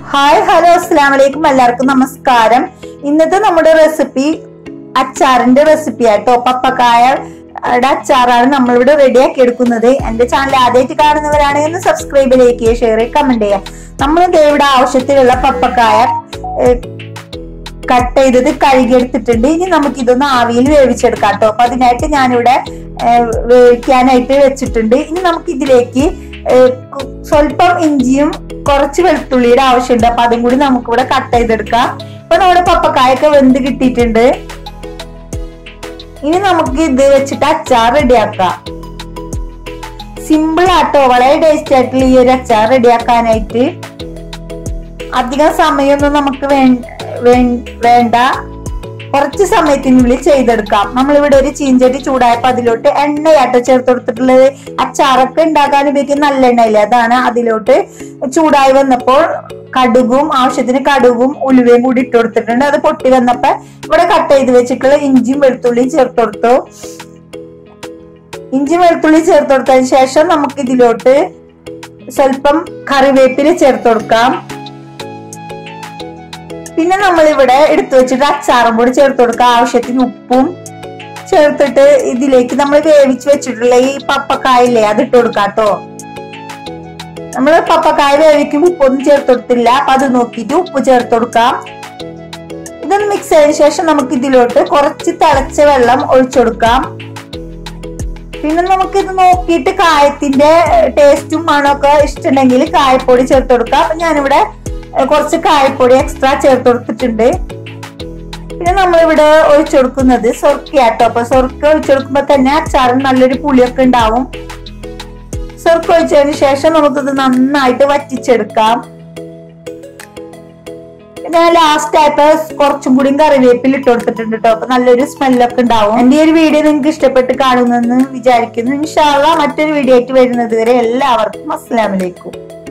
hi hello അസ്സാം വലൈക്കും എല്ലാവർക്കും നമസ്കാരം ഇന്നത്തെ നമ്മുടെ റെസിപ്പി അച്ചാറിന്റെ റെസിപ്പി ആട്ടോ പപ്പക്കായ യുടെ അച്ചാറാണ് നമ്മളിവിടെ റെഡിയാക്കി എടുക്കുന്നത് എന്റെ ചാനൽ ആദ്യമായിട്ട് കാണുന്നവരാണെങ്കിൽ സബ്സ്ക്രൈബ് ചെയ്യുക ഷെയർ ചെയ്യുക കമന്റ് ചെയ്യുക നമ്മൾ ദേ ഇവിടെ ആവശ്യത്തിലുള്ള പപ്പക്കായ കട്ട് ചെയ്തത് കഴുകിയെടുത്തിട്ടുണ്ട് ഇനി നമുക്ക് ഇതൊന്ന് ആവിയിൽ വേവിച്ചെടുക്കാം കേട്ടോ അപ്പൊ അതിനായിട്ട് ഞാനിവിടെ ഏഹ്, വേവിക്കാനായിട്ട് വെച്ചിട്ടുണ്ട് ഇനി നമുക്ക് ഇതിലേക്ക് ഏഹ്, കു- സ്വല്പം ഇഞ്ചിയും കുറച്ച് വെളുത്തുള്ളിയുടെ ആവശ്യമുണ്ട് അപ്പൊ അതും കൂടി നമുക്ക് ഇവിടെ കട്ട് ചെയ്തെടുക്കാം ഇപ്പൊ നമ്മുടെ പപ്പക്കായൊക്കെ വെന്ത് കിട്ടിയിട്ടുണ്ട് ഇനി നമുക്ക് ഇത് വെച്ചിട്ട് അച്ചാർ റെഡിയാക്കാം സിമ്പിൾ ആട്ടോ വളരെ ടേസ്റ്റ് ആയിട്ടുള്ള ഈ ഒരു അച്ചാർ റെഡിയാക്കാനായിട്ട് അധികം സമയമൊന്നും നമുക്ക് വേ- വേ- വേണ്ട കുറച്ച് സമയത്തിനുള്ളിൽ ചെയ്തെടുക്കാം നമ്മളിവിടെ ഒരു ചീഞ്ചട്ടി ചൂടായപ്പോ അതിലോട്ട് എണ്ണയാട്ടോ ചേർത്ത് കൊടുത്തിട്ടുള്ളത് അച്ചാറൊക്കെ ഉണ്ടാക്കാൻ ഉപയോഗിക്കുന്ന നല്ല എണ്ണയില്ലേ അതാണ് അതിലോട്ട് ചൂടായി വന്നപ്പോൾ കടുകും ആവശ്യത്തിന് കടുകും ഉലുവയും കൂടി ഇട്ട് കൊടുത്തിട്ടുണ്ട് അത് പൊട്ടി വന്നപ്പോ ഇവിടെ കട്ട് ചെയ്ത് വെച്ചിട്ടുള്ള ഇഞ്ചിയും വെളുത്തുള്ളിയും ചേർത്ത് കൊടുത്തു ഇഞ്ചി വെളുത്തുള്ളി ചേർത്ത് കൊടുത്തതിന് ശേഷം നമുക്ക് ഇതിലോട്ട് സ്വല്പം കറിവേപ്പില ചേർത്ത് കൊടുക്കാം പിന്നെ നമ്മൾ ഇവിടെ എടുത്തു വെച്ചിട്ട് അച്ചാറും കൂടി ചേർത്ത് കൊടുക്കുക ആവശ്യത്തിന് ഉപ്പും ചേർത്തിട്ട് ഇതിലേക്ക് നമ്മൾ വേവിച്ച് വെച്ചിട്ടുള്ള ഈ പപ്പക്കായില്ലേ അത് ഇട്ട് കൊടുക്കാം കേട്ടോ നമ്മൾ പപ്പക്കായ വേവിക്കുമ്പോൾ ഉപ്പൊന്നും ചേർത്ത് കൊടുത്തില്ല അപ്പൊ അത് നോക്കിയിട്ട് ഉപ്പ് ചേർത്ത് കൊടുക്കാം ഇതൊന്ന് മിക്സ് ചെയ്തതിനു ശേഷം നമുക്ക് ഇതിലോട്ട് കുറച്ച് തിളച്ച വെള്ളം ഒഴിച്ചു കൊടുക്കാം പിന്നെ നമുക്ക് ഇത് നോക്കിയിട്ട് കായത്തിന്റെ ടേസ്റ്റും മണമൊക്കെ ഇഷ്ടമുണ്ടെങ്കിൽ കായപ്പൊടി ചേർത്ത് കൊടുക്കാം അപ്പൊ ഞാനിവിടെ ഏഹ്, കുറച്ച് കായപ്പൊടി എക്സ്ട്രാ ചേർത്ത് കൊടുത്തിട്ടുണ്ട് പിന്നെ നമ്മളിവിടെ ഒഴിച്ചു കൊടുക്കുന്നത് സൊർക്കയാട്ടോ അപ്പൊ സൊർക്ക ഒഴിച്ചു കൊടുക്കുമ്പോ തന്നെ അച്ചാറിന് നല്ലൊരു പുളിയൊക്കെ ഉണ്ടാവും സൊർക്ക ഒഴിച്ചതിന് ശേഷം നമുക്കിത് നന്നായിട്ട് വറ്റിച്ചെടുക്കാം പിന്നെ ലാസ്റ്റ് ആയപ്പോ കുറച്ചും കൂടി കറിവേപ്പിൽ ഇട്ട് കൊടുത്തിട്ടുണ്ട് കേട്ടോ അപ്പൊ നല്ലൊരു സ്മെല്ലൊക്കെ ഉണ്ടാവും എന്റെ ഈ ഒരു വീഡിയോ നിങ്ങൾക്ക് ഇഷ്ടപ്പെട്ട് കാണുമെന്ന് വിചാരിക്കുന്നു ഇൻഷാല്ല മറ്റൊരു വീഡിയോ ആയിട്ട് വരുന്നത് വരെ എല്ലാവർക്കും അസ്സലാമലൈക്കും